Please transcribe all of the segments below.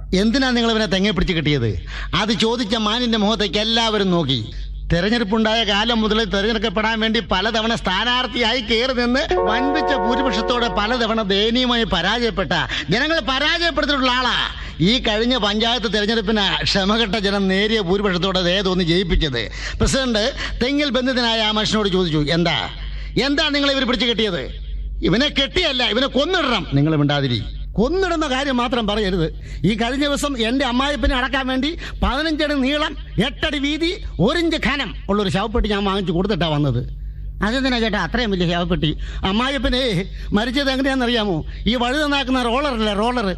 എന്തിനാ നിങ്ങൾ ഇവനെ തെങ്ങെ പിടിച്ച് കിട്ടിയത് അത് ചോദിച്ച മാനിന്റെ മുഖത്തേക്ക് എല്ലാവരും നോക്കി തെരഞ്ഞെടുപ്പുണ്ടായ കാലം മുതൽ തെരഞ്ഞെടുക്കപ്പെടാൻ വേണ്ടി പലതവണ സ്ഥാനാർത്ഥിയായി കയറി നിന്ന് വൻപിച്ച ഭൂരിപക്ഷത്തോടെ പലതവണ ദയനീയമായി പരാജയപ്പെട്ട ജനങ്ങൾ പരാജയപ്പെടുത്തിയിട്ടുള്ള ആളാ ഈ കഴിഞ്ഞ പഞ്ചായത്ത് തെരഞ്ഞെടുപ്പിന് ക്ഷമകെട്ട ജനം നേരിയ ഭൂരിപക്ഷത്തോടെ ദയ തോന്നി ജയിപ്പിച്ചത് പ്രസിഡന്റ് തെങ്ങിൽ ബന്ധിതനായ ആ മനുഷ്യനോട് ചോദിച്ചു എന്താ എന്താ നിങ്ങൾ ഇവർ പിടിച്ച് കെട്ടിയത് ഇവനെ കെട്ടിയല്ല ഇവനെ കൊന്നിടണം നിങ്ങൾ മിണ്ടാതിരി കൊന്നിടുന്ന കാര്യം മാത്രം പറയരുത് ഈ കഴിഞ്ഞ ദിവസം എന്റെ അമ്മായിപ്പനെ അടക്കാൻ വേണ്ടി പതിനഞ്ചടി നീളം എട്ടടി വീതി ഒരിഞ്ച് ഖനം ഉള്ളൊരു ശവപ്പെട്ടി ഞാൻ വാങ്ങിച്ചു കൊടുത്തിട്ടാ വന്നത് അതെന്തിനാ ചേട്ടാ അത്രയും വലിയ ശവപ്പെട്ടി അമ്മായിപ്പനെ മരിച്ചത് എങ്ങനെയാണെന്നറിയാമോ ഈ വഴുത നാക്കുന്ന റോളറല്ലേ റോളർ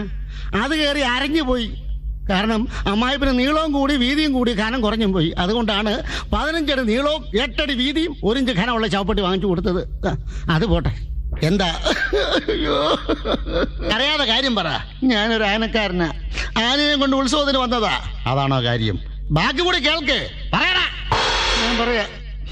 അത് കയറി അരഞ്ഞു പോയി കാരണം അമ്മായിപ്പിന് നീളവും കൂടി വീതിയും കൂടി ഖനം കുറഞ്ഞും പോയി അതുകൊണ്ടാണ് പതിനഞ്ചടി നീളവും എട്ടടി വീതിയും ഒരിഞ്ച് ഖനമുള്ള ചവപ്പെട്ടി വാങ്ങിച്ചു കൊടുത്തത് ആ, അത് പോട്ടെ എന്താ അയ്യോ അറിയാതെ കാര്യം പറ ഞാനൊരു ആനക്കാരനാ ആനയെ കൊണ്ട് ഉത്സവത്തിന് വന്നതാ അതാണോ കാര്യം ബാക്കി കൂടി കേൾക്ക് പറയടാ ഞാൻ പറയാ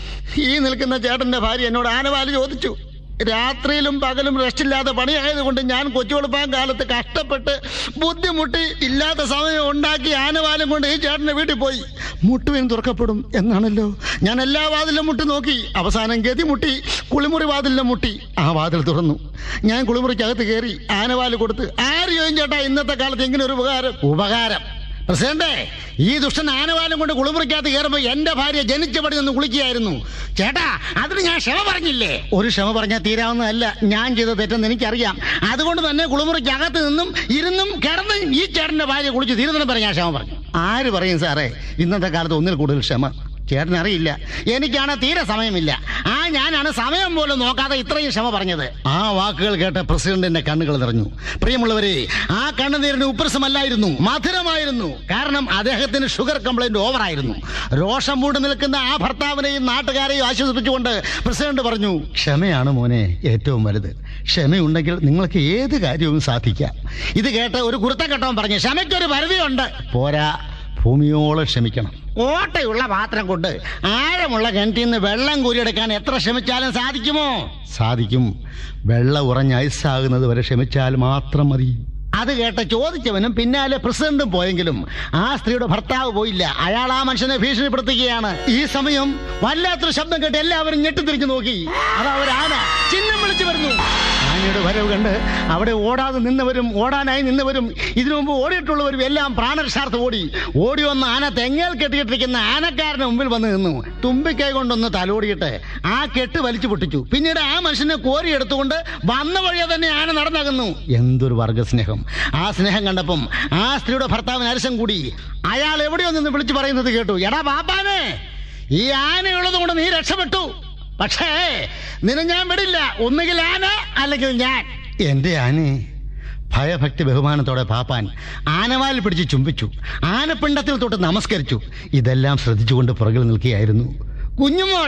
ഈ നിൽക്കുന്ന ചേട്ടന്റെ ഭാര്യ എന്നോട് ആനവാല് ചോദിച്ചു രാത്രിയിലും പകലും റെസ്റ്റ് ഇല്ലാതെ പണിയായതുകൊണ്ട് ഞാൻ കൊച്ചുവെളുപ്പാൻ കാലത്ത് കഷ്ടപ്പെട്ട് ബുദ്ധിമുട്ടി ഇല്ലാത്ത സമയം ഉണ്ടാക്കി ആനവാലും കൊണ്ട് ഈ ചേട്ടന്റെ വീട്ടിൽ പോയി മുട്ടുവിന് തുറക്കപ്പെടും എന്നാണല്ലോ ഞാൻ എല്ലാ വാതിലും മുട്ടി നോക്കി അവസാനം ഗതി മുട്ടി കുളിമുറി വാതിലിലും മുട്ടി ആ വാതിൽ തുറന്നു ഞാൻ കുളിമുറിക്കകത്ത് കയറി ആനവാല് കൊടുത്ത് ആര് ചോദിക്കും ചേട്ടാ ഇന്നത്തെ കാലത്ത് ഇങ്ങനെ ഒരു ഉപകാരം ഉപകാരം പ്രസിഡന്റെ ഈ ദുഷ്ടൻ ആനവാലം കൊണ്ട് കുളിമുറിക്കകത്ത് കയറുമ്പോ എന്റെ ഭാര്യ ജനിച്ചപടി നിന്ന് കുളിക്കുകയായിരുന്നു ചേട്ടാ അതിന് ഞാൻ ക്ഷമ പറഞ്ഞില്ലേ ഒരു ക്ഷമ പറഞ്ഞാൽ തീരാവുന്നതല്ല ഞാൻ ചെയ്ത തെറ്റെന്ന് എനിക്കറിയാം അതുകൊണ്ട് തന്നെ കുളിമുറിക്കകത്ത് നിന്നും ഇരുന്നും കിടന്നും ഈ ചേട്ടന്റെ ഭാര്യ കുളിച്ച് തീരുന്നതിനും പറഞ്ഞ് ഞാൻ ക്ഷമ പറഞ്ഞു ആര് പറയും സാറേ ഇന്നത്തെ കാലത്ത് ഒന്നിൽ കൂടുതൽ ക്ഷമ ചേട്ടൻ അറിയില്ല എനിക്കാണ് തീരെ സമയമില്ല ആ ഞാനാണ് സമയം പോലും നോക്കാതെ ഇത്രയും ക്ഷമ പറഞ്ഞത് ആ വാക്കുകൾ കേട്ട പ്രസിഡന്റിന്റെ കണ്ണുകൾ നിറഞ്ഞു പ്രിയമുള്ളവരെ ആ കണ്ണുനീരിന് ഉപ്രസമല്ലായിരുന്നു മധുരമായിരുന്നു കാരണം അദ്ദേഹത്തിന് ഷുഗർ കംപ്ലൈന്റ് ഓവറായിരുന്നു രോഷം മൂടി നിൽക്കുന്ന ആ ഭർത്താവിനെയും നാട്ടുകാരെയും ആശ്വസിപ്പിച്ചുകൊണ്ട് പ്രസിഡന്റ് പറഞ്ഞു ക്ഷമയാണ് മോനെ ഏറ്റവും വലുത് ക്ഷമയുണ്ടെങ്കിൽ നിങ്ങൾക്ക് ഏത് കാര്യവും സാധിക്കാം ഇത് കേട്ട് ഒരു കുരുത്തക്കെട്ടവൻ പറഞ്ഞു ക്ഷമയ്ക്കൊരു പരിധിയുണ്ട് പോരാ ഭൂമിയോളം ക്ഷമിക്കണം ഓട്ടയുള്ള പാത്രം കൊണ്ട് ആഴമുള്ള കിണറ്റിൽ നിന്ന് വെള്ളം കോരിയെടുക്കാൻ എത്ര ശ്രമിച്ചാലും സാധിക്കുമോ സാധിക്കും വെള്ളം ഉറഞ്ഞ് ഐസാകുന്നത് വരെ ക്ഷമിച്ചാൽ മാത്രം മതി അത് കേട്ട് ചോദിച്ചവനും പിന്നാലെ പ്രസിഡന്റും പോയെങ്കിലും ആ സ്ത്രീയുടെ ഭർത്താവ് പോയില്ല അയാൾ ആ മനുഷ്യനെ ഭീഷണിപ്പെടുത്തുകയാണ് ഈ സമയം വല്ലാത്തൊരു ശബ്ദം കേട്ട് എല്ലാവരും ഞെട്ടിത്തിരിഞ്ഞു നോക്കി അത് അവരാണ് ചിഹ്നം വിളിച്ചു വരുന്നു ആനയുടെ വരവ് കണ്ട് അവിടെ ഓടാതെ നിന്നവരും ഓടാനായി നിന്നവരും ഇതിനു മുമ്പ് ഓടിയിട്ടുള്ളവരും എല്ലാം പ്രാണരക്ഷാർത്ഥം ഓടി ഓടി വന്ന ആന തെങ്ങേൽ കെട്ടിയിട്ടിരിക്കുന്ന ആനക്കാരന് മുമ്പിൽ വന്ന് നിന്നു തുമ്പിക്കൈ കൊണ്ടൊന്ന് തലോടിയിട്ട് ആ കെട്ട് വലിച്ചു പൊട്ടിച്ചു പിന്നീട് ആ മനുഷ്യനെ കോരി എടുത്തുകൊണ്ട് വന്ന വഴിയെ തന്നെ ആന നടന്നകുന്നു എന്തൊരു വർഗസ്നേഹം ആ സ്നേഹം കണ്ടപ്പം ആ സ്ത്രീയുടെ ഭർത്താവിന് അരസം കൂടി അയാൾ എവിടെയോ നിന്ന് വിളിച്ചു പറയുന്നത് കേട്ടു എടാ ബാപ്പാനെ ഈ ആനയുള്ളത് കൊണ്ട് നീ രക്ഷപ്പെട്ടു പക്ഷേ നിന്നെ ഞാൻ വിടില്ല ഒന്നുകിൽ ആന അല്ലെങ്കിൽ ഞാൻ എന്റെ ആനെ ഭയഭക്തി ബഹുമാനത്തോടെ പാപ്പാൻ ആനവാൽ പിടിച്ച് ചുംബിച്ചു ആനപ്പിണ്ടത്തിൽ തൊട്ട് നമസ്കരിച്ചു ഇതെല്ലാം ശ്രദ്ധിച്ചുകൊണ്ട് പുറകിൽ നിൽക്കുകയായിരുന്നു കുഞ്ഞുമോൾ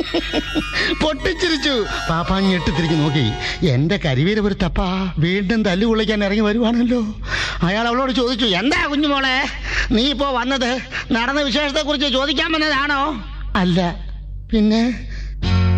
പൊട്ടിച്ചിരിച്ചു പാപ്പാൻ ഞെട്ടിത്തിരിഞ്ഞു നോക്കി എന്റെ കരിവീരപുരത്തപ്പാ വീണ്ടും തല്ലു കുളിക്കാൻ ഇറങ്ങി വരുവാണല്ലോ അയാൾ അവളോട് ചോദിച്ചു എന്താ കുഞ്ഞുമോളെ നീ ഇപ്പോ വന്നത് നടന്ന വിശേഷത്തെ കുറിച്ച് ചോദിക്കാൻ വന്നതാണോ അല്ല പിന്നെ